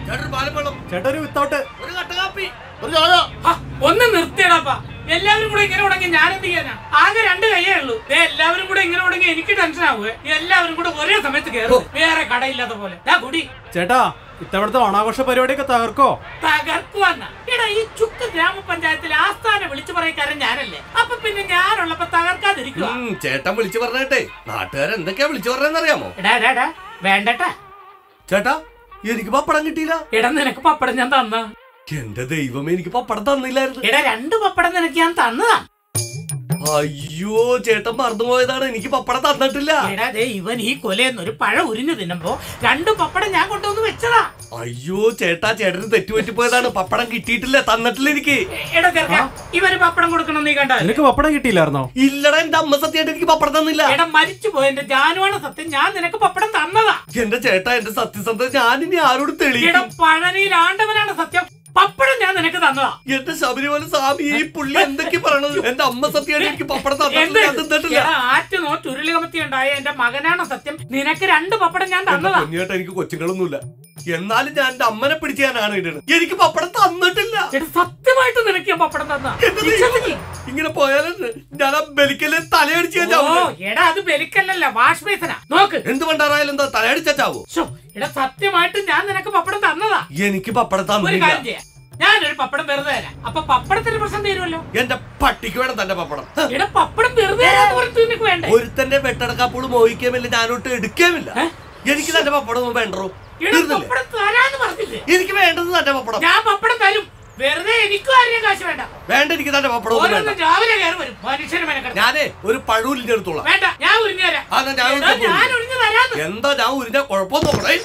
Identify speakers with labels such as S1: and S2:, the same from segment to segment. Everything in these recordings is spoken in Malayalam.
S1: ചേട്ടൻ പാലും വെള്ളം
S2: ചേട്ടാ ഒരു വിത്തൗട്ട്
S1: ഒരു കട്ട കാപ്പി
S2: ഒരു ചായ
S3: ആ, ഒന്ന് നിർത്തിയടാപ്പാ എല്ലാവരും കൂടെ ഇങ്ങനെ ഉടങ്ങി ഞാൻ എന്ത് ചെയ്യാനാ ആകെ രണ്ട് കയ്യേ ഉള്ളൂ ദേ, എല്ലാവരും കൂടെ ഇങ്ങനെ ഉടങ്ങി എനിക്ക് ടെൻഷൻ ആവുക എല്ലാവരും കൂടെ ഒരേ സമയത്ത് കയറും വേറെ കടയില്ലാത്ത പോലെ ദാ കുടി
S2: ചേട്ടാ ഇത്തവണത്തെ ഓണാഘോഷ പരിപാടിയൊക്കെ തകർക്കോ
S3: തകർക്കുവന്ന എടാ ഈ ചുക്ക് ഗ്രാമപഞ്ചായത്തിലെ ആസ്ഥാനം വിളിച്ചു പറയക്കാരൻ ഞാനല്ലേ അപ്പൊ പിന്നെ ഞാനുള്ളപ്പോ തകർക്കാതിരിക്കുക
S1: ഉം, ചേട്ടൻ വിളിച്ചു പറഞ്ഞേട്ടെ നാട്ടുകാർ എന്തൊക്കെയാ വിളിച്ചു പറഞ്ഞെന്നറിയാമോ
S3: എടാ എടാ, എടാ വേണ്ടട്ടാ
S1: ചേട്ടാ എനിക്ക് പപ്പടം കിട്ടിയില്ല
S3: എടാ നിനക്ക് പപ്പടം ഞാൻ തന്ന
S1: എന്റെ ദൈവമേ എനിക്ക് പപ്പടം തന്നില്ലായിരുന്നു
S3: എടാ രണ്ട് പപ്പടം നിനക്ക് ഞാൻ തന്നതാ
S1: അയ്യോ ചേട്ടൻ മറന്നുപോയതാണ് എനിക്ക് പപ്പടം തന്നിട്ടില്ല
S3: എടാ ദേ ഇവൻ ഈ കൊലയെന്ന് ഒരു പഴം ഉരിഞ്ഞു തിന്നുമ്പോ രണ്ട് പപ്പടം ഞാൻ കൊണ്ടുവന്ന് വെച്ചതാ
S1: അയ്യോ ചേട്ടാ ചേട്ടന് തെറ്റുപറ്റിപ്പോയതാണ് പപ്പടം കിട്ടിയിട്ടില്ല തന്നിട്ടില്ല എനിക്ക്
S3: എടാ ചെറുക്ക ഇവന് പപ്പടം കൊടുക്കണം നീ കണ്ട
S2: നിനക്ക് പപ്പടം കിട്ടിയില്ലായിരുന്നോ
S1: ഇല്ലടാ എന്റെ അമ്മ സത്യമായിട്ട് എനിക്ക് പപ്പടം തന്നില്ല
S3: എടാ മരിച്ചു പോയ എന്റെ ജാനുവാണ് സത്യം ഞാൻ നിനക്ക് പപ്പടം തന്നതാ
S1: എന്റെ ചേട്ടാ എന്റെ സത്യസന്ധത ഞാൻ ഇനി ആരോട്
S3: എടാ
S1: തെളിയിക്കും
S3: പഴനിയിൽ ആണ്ടവനാണ് സത്യം പപ്പടം ഞാൻ നിനക്ക് തന്നതാ
S1: എന്റെ ശബരിമല സ്വാമി ഈ പുള്ളി എന്തൊക്കെ പറയണത് എന്റെ അമ്മ സത്യമായിട്ട് എനിക്ക് പപ്പടം
S3: എന്ത്
S1: തന്നിട്ടില്ല ഞാൻ തിന്നിട്ടില്ല
S3: എടാ ആറ്റ് നോറ്റ് ഉരുളികമത്തി ഉണ്ടായ എന്റെ മകനാണ് സത്യം നിനക്ക് രണ്ട് പപ്പടം ഞാൻ
S1: എന്റെ
S3: തന്നതാ
S1: പൊന്നിയേട്ടാ എനിക്ക് കൊച്ചുങ്ങളൊന്നുമില്ല എന്നാലും ഞാൻ എന്റെ അമ്മനെ പിടിച്ചാനാണ് ഇടുന്നത് എനിക്ക് പപ്പടം തന്നിട്ടില്ല
S3: എടാ സത്യമായിട്ട് നിനക്ക് ഞാൻ പപ്പടം തന്ന
S1: എന്റെ ദൈവമേ, ഇങ്ങനെ പോയാലും ഞാൻ ആ ബലിക്കല് തലയടിച്ച് ഞാൻ
S3: ഓ
S1: ചാവും.
S3: എടാ അത് ബലിക്കല്ലല്ല വാഷ് ബേസനാ നോക്ക്
S1: എന്ത് പണ്ടാറായാലും എന്താ തലയടിച്ചാ ചാവോ
S3: ശോ, എടാ സത്യമായിട്ട് ഞാൻ നിനക്ക് പപ്പടം തന്നതാ
S1: എനിക്ക് പപ്പടം
S3: ഒരു
S1: തന്നില്ല
S3: കാര്യം ചെയ്യാം ഞാനൊരു പപ്പടം വെറുതെ തരാം അപ്പൊ പപ്പടത്തിന് പ്രശ്നം തീരുമല്ലോ
S1: എന്റെ പട്ടിക്ക് വേണം തന്റെ പപ്പടം ഹ,
S3: എടാ പപ്പടം വെറുതെ തരാന്ന് പറഞ്ഞിട്ട് നിനക്ക് വേണ്ടേ
S1: ഒരുത്തന്റെ വെട്ടടക്കാപ്പോഴും മോഹിക്കാമില്ല ഞാനൊട്ട് എടുക്കാമില്ല
S3: ഏ?
S1: എനിക്ക് തന്റെ പപ്പടം വേണ്ടോ
S3: എടാ
S1: തീർന്നില്ലേ
S3: പപ്പടം തരാന്ന് പറഞ്ഞില്ലേ
S1: എനിക്ക് വേണ്ടത് തന്റെ പപ്പടം
S3: ഞാൻ പപ്പടം തരും വെറുതെ എനിക്കും ആരെയും കാശ് വേണ്ട
S1: വേണ്ട എനിക്ക് തന്റെ പപ്പടം ഒന്നും
S3: ഓരോന്ന്
S1: വേണ്ട
S3: രാവിലെ കയറി വരും മനുഷ്യന് മെനക്കെടുത്ത
S1: ഞാനേ ഒരു പഴൂലിന്റെ എടുത്തോളാം
S3: വേണ്ട ഞാൻ ഉരിഞ്ഞു തരാം
S1: ആ, എന്നാ ഞാൻ
S3: എടാ,
S1: ഉരിഞ്ഞ്
S3: ഞാൻ ഉരിഞ്ഞു തരാന്ന്
S1: എന്താ ഞാൻ ഉരിഞ്ഞ കുഴപ്പം നോക്കണേ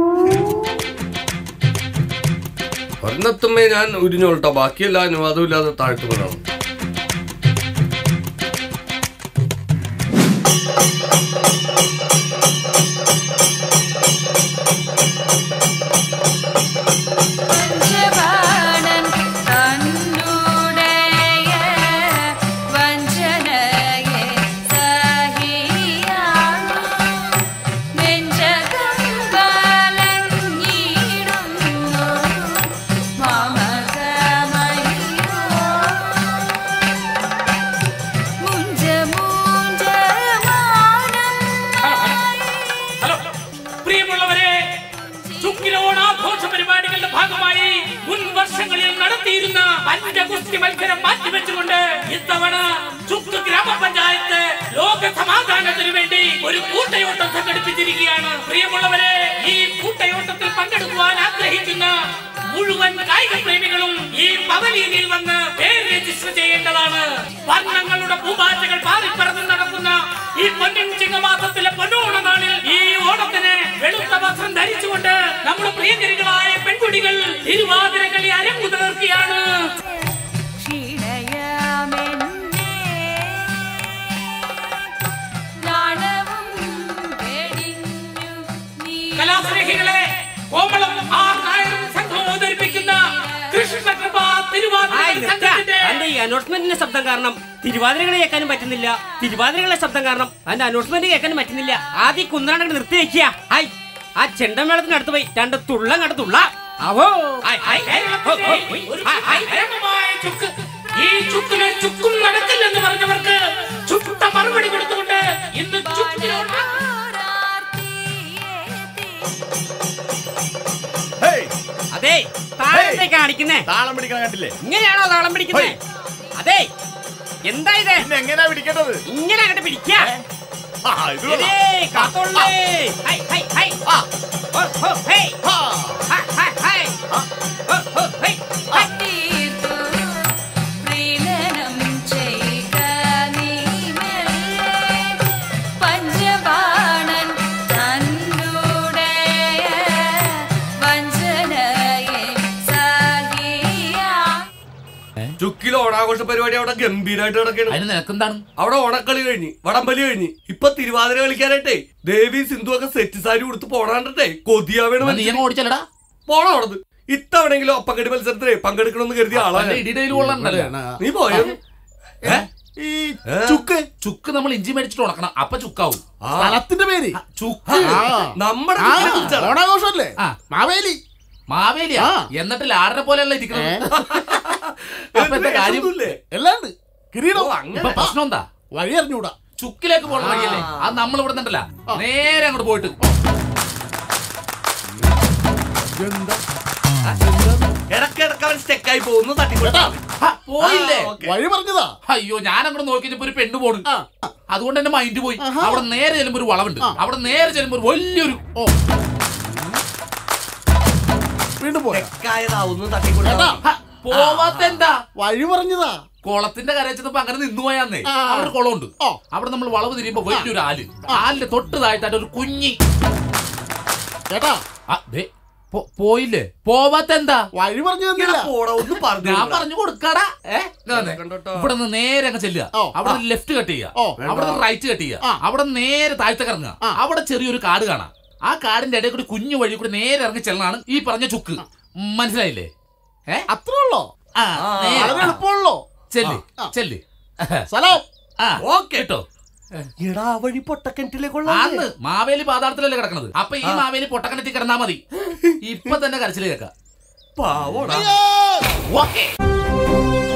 S1: ഒരെണ്ണത്തുമ്മേ ഞാൻ ഉരിഞ്ഞോളട്ടോ ബാക്കിയെല്ലാം അനുവാദം ഇല്ലാതെ താഴ്ത്തു പറയണം
S4: പഞ്ചപാണൻ തന്നുടയ വഞ്ചനയെ സഹിയാണു നെഞ്ചകം വലഞ്ഞിടുന്നു മമതമയോ മുഞ്ച മുഞ്ച
S3: ഹലോ പ്രിയമുള്ളവരെ ചുക്കിലോണാഘോഷ പരിപാടികളുടെ ഭാഗമായി മുൻ വർഷങ്ങളിൽ നടത്തിയിരുന്ന പഞ്ചഗുസ്തി മത്സരം മാറ്റിവെച്ചുകൊണ്ട് ഇത്തവണ ചുക്ക് ഗ്രാമപഞ്ചായത്ത് ലോക സമാധാനത്തിനു വേണ്ടി ഒരു കൂട്ടയോട്ടം സംഘടിപ്പിച്ചിരിക്കുകയാണ് പ്രിയമുള്ളവരെ ഈ കൂട്ടയോട്ടത്തിൽ പങ്കെടുക്കുവാൻ ആഗ്രഹിക്കുന്ന മുഴുവൻ കായിക പ്രേമികളും ഈ പവലിയനിൽ വന്ന് പേര് രജിസ്റ്റർ ചെയ്യേണ്ടതാണ് വർണ്ണങ്ങളുടെ പൂമ്പാറ്റകൾ പാറിപ്പറന്ന് നടക്കുന്ന ഈ പൊന്നിൻ ചിങ്ങമാസത്തിലെ പൊന്നോണ നാളിൽ ഈ ഓണത്തിന് വെളുത്ത വസ്ത്രം ധരിച്ചുകൊണ്ട് നമ്മുടെ പ്രിയങ്കരികളായ പെൺകുട്ടികൾ തിരുവാതിര കളി അരങ്ങുതർക്കുകയാണ്
S4: ക്ഷീണയാമെന്നെ നാണവും വെടിഞ്ഞു നീ
S3: കലാസ്നേഹികളെ കോമളം ആർ നായരും സംഘവും അവതരിപ്പിക്കുന്ന കൃഷ്ണകൃപ തിരുവാതിര
S5: ഹായ്,
S3: കളി
S5: നിർത്ത.
S3: സംഘത്തിന്റെ
S5: തന്റെ ഈ അനൗൺസ്മെന്റിന്റെ ശബ്ദം കാരണം തിരുവാതിരകളെ കേൾക്കാനും പറ്റുന്നില്ല തിരുവാതിരകളുടെ ശബ്ദം കാരണം അതിന്റെ അനൗൺസ്മെന്റ് കേൾക്കാനും പറ്റുന്നില്ല ആദ്യം കുന്നറാണ്ട് നിർത്തി വെക്കുക ഹായ് ആ ചെണ്ടമേളത്തിനടുത്ത് പോയി രണ്ട് തുള്ളം കണ്ട് തുള്ള അവോ ഹായ്, ഹായ്, ഹായ്, ഹോ, ഹോ, ഹോയ്,
S3: ഒരു
S5: ഹായ്, ഹായ്, ഹായ്.
S3: ഭയങ്കരമായ ചുക്ക് ഈ ചുക്കിന് ചുക്കും നടക്കില്ലെന്ന് പറഞ്ഞവർക്ക് ചുട്ട മറുപടി കൊടുത്തുകൊണ്ട് ഇന്ന് ചുക്കിലോട്ട്
S5: അതെ താഴത്തെ കാണിക്കുന്നേ
S2: താളം പിടിക്കണ കണ്ടില്ലേ
S5: ഇങ്ങനെയാണോ താളം പിടിക്കുന്നേ അതെ എന്താ ഇത്
S2: പിന്നെ എങ്ങനെയാ പിടിക്കേണ്ടത്
S5: ഇങ്ങനെ അങ്ങോട്ട് പിടിക്കാ
S2: ആ, ഇത് കൊള്ളാം.
S5: ഏയ്, കാത്തോളേ. ഹൈ, ഹൈ, ഹൈ.
S2: ആ,
S5: ഹോ, ഹോ, ഹേയ്.
S2: ആ.
S5: ഹൈ, ഹൈ, ഹൈ. ഹോ, ഹോ, ഹേയ്. ഹൈ.
S4: തീർത്തു പ്രീണനം ചെയ്ക നീ മെല്ലെ പഞ്ചബാണൻ തന്നുടയ വഞ്ചനയെ സഹിയാ
S1: ചുക്കിലെ ഓണാഘോഷ പരിപാടി അവിടെ ഗംഭീരമായിട്ട് കിടക്കണം
S6: അതിന് നിനക്കെന്താണ്
S1: അവിടെ ഓണക്കളി കഴിഞ്ഞ് വടംവലി കഴിഞ്ഞ് ഇപ്പൊ തിരുവാതിര കളിക്കാനായിട്ടേ ദേവി സിന്ധു ഒക്കെ സെറ്റ് സാരി ഉടുത്ത് പോണാണ്ടേ കൊതിയാവേണ്
S6: നീ അങ്ങ് ഓടിച്ചല്ലടാ
S1: പോണോ അവിടുന്ന് ഇത്തവണെങ്കിലും ഒപ്പങ്കടി മത്സരത്തിലേ പങ്കെടുക്കണമെന്ന് കരുതിയ ആളാണ്
S6: നല്ല ഇടിയിടയിൽ കൊള്ളണ്ടല്ലേ
S1: നീ പോയോ
S6: ഏ?
S2: ഈ
S1: ഏ?
S2: ചുക്ക്
S6: ചുക്ക് നമ്മൾ ഇഞ്ചി മേടിച്ചിട്ട് ഉണക്കണം അപ്പൊ ചുക്കാവും
S1: ആ,
S2: സ്ഥലത്തിന്റെ പേര്
S6: ചുക്ക്
S2: ആ.
S1: നമ്മുടെ
S2: ആ,
S1: ചുക്കിനെ കുറിച്ചാണ്.
S2: ഓണാഘോഷമല്ലേ
S6: ആ.
S2: മാവേലി
S6: മാവേലിയാ
S7: ആ.
S6: എന്നിട്ട് ലാടനെ പോലെയല്ല ഇരിക്കുന്നത് അപ്പൊ എന്താ കാര്യം
S1: വേഷമൊന്നുമില്ലേ?
S7: എല്ലാണ്ട് കിരീടം
S1: ഓ, അങ്ങനെ.
S6: ഇപ്പൊ പ്രശ്നം എന്താ
S7: വഴി അറിഞ്ഞൂടാ
S6: ചുക്കിലേക്ക് പോണ വഴിയല്ലേ അത് നമ്മൾ ഇവിടെ നിന്നല്ല നേരെ അങ്ങോട്ട് പോയിട്ട്
S7: എന്താ
S1: ഇടക്കിടക്ക് അവൻ സ്റ്റെക്കായി പോകുന്നു തട്ടിക്കൊണ്ടാ
S6: ഹ, പോയില്ലേ
S1: ആ, ഓക്കേ.
S7: വഴി പറഞ്ഞതാ
S6: അയ്യോ ഞാൻ അങ്ങോട്ട് നോക്കിയപ്പോ ഒരു പെണ്ണ് പോണ്
S7: ആ.
S6: അതുകൊണ്ട് എന്റെ മൈൻഡ് പോയി
S7: ആഹാ.
S6: അവിടെ നേരെ ചെല്ലുമ്പോ ഒരു വളവുണ്ട്
S7: ആ.
S6: അവിടെ നേരെ ചെല്ലുമ്പോ ഒരു വലിയൊരു
S7: ഓ വീണ്ടും പോയാ
S1: സ്റ്റെക്കായതാവുന്നു തട്ടിക്കൊണ്ടാ
S7: ചേട്ടാ
S6: ഹ, പോവാത്ത എന്താ
S7: വഴി പറഞ്ഞതാ
S6: കുളത്തിന്റെ കരച്ചപ്പോ അങ്ങനെ നിന്നു പോയാന്നേ
S7: ആ.
S6: അവിടെ ഒരു കുളമുണ്ട്
S7: ഓ.
S6: അവിടെ നമ്മൾ വളവ് തിരിയുമ്പോ വലിയൊരു ആല് ആലിന്റെ തൊട്ട് താഴ്ത്തായിട്ട് ഒരു കുഞ്ഞി
S7: ചേട്ടാ
S6: ആ, ദേ, പോ- പോയില്ലേ പോവാത്ത എന്താ
S7: വഴി പറഞ്ഞു തന്നില്ല
S1: പോടാ ഒന്ന് പറഞ്ഞു
S6: ഞാൻ പറഞ്ഞു കൊടുക്കാടാ ഏ ഇങ്ങ് വന്നേ.
S1: കണ്ടോട്ടോ.
S6: ഇവിടെ നിന്ന് നേരെ അങ്ങ് ചെല്ലുക
S7: ഓ.
S6: അവിടെ ലെഫ്റ്റ് കട്ട് ചെയ്യുക
S7: ഓ.
S6: അവിടെ റൈറ്റ് കട്ട് ചെയ്യുക
S7: ആ.
S6: അവിടെ നേരെ താഴ്ത്തേക്ക് ഇറങ്ങുക
S7: ആ.
S6: അവിടെ ചെറിയൊരു കാട് കാണാം ആ കാടിന്റെ ഇടയിൽ കൂടി കുഞ്ഞു വഴി കൂടി നേരെ ഇറങ്ങി ചെല്ലണാണ് ഈ പറഞ്ഞ ചുക്ക് മനസ്സിലായില്ലേ ഏ
S7: അത്രേ ഉള്ളോ
S6: ആ നേരെ.
S7: വളരെ എളുപ്പമുള്ളോ
S6: ചെല്ല്
S7: ആ.
S6: ചെല്ല്
S7: സ്ഥലം
S6: ആ
S1: ഓക്കേ.
S6: കേട്ടോ
S1: എടാ ആ വഴി പൊട്ടക്കിണറ്റിലേക്കുള്ള
S6: ആന്ന് മാവേലി പാതാളത്തിലല്ലേ കിടക്കണത് അപ്പൊ ഈ മാവേലി പൊട്ടക്കണത്തി കിടന്നാ മതി ഇപ്പൊ തന്നെ കരച്ചിൽ കേൾക്കാം
S1: പാവോടാ
S6: ഓക്കേ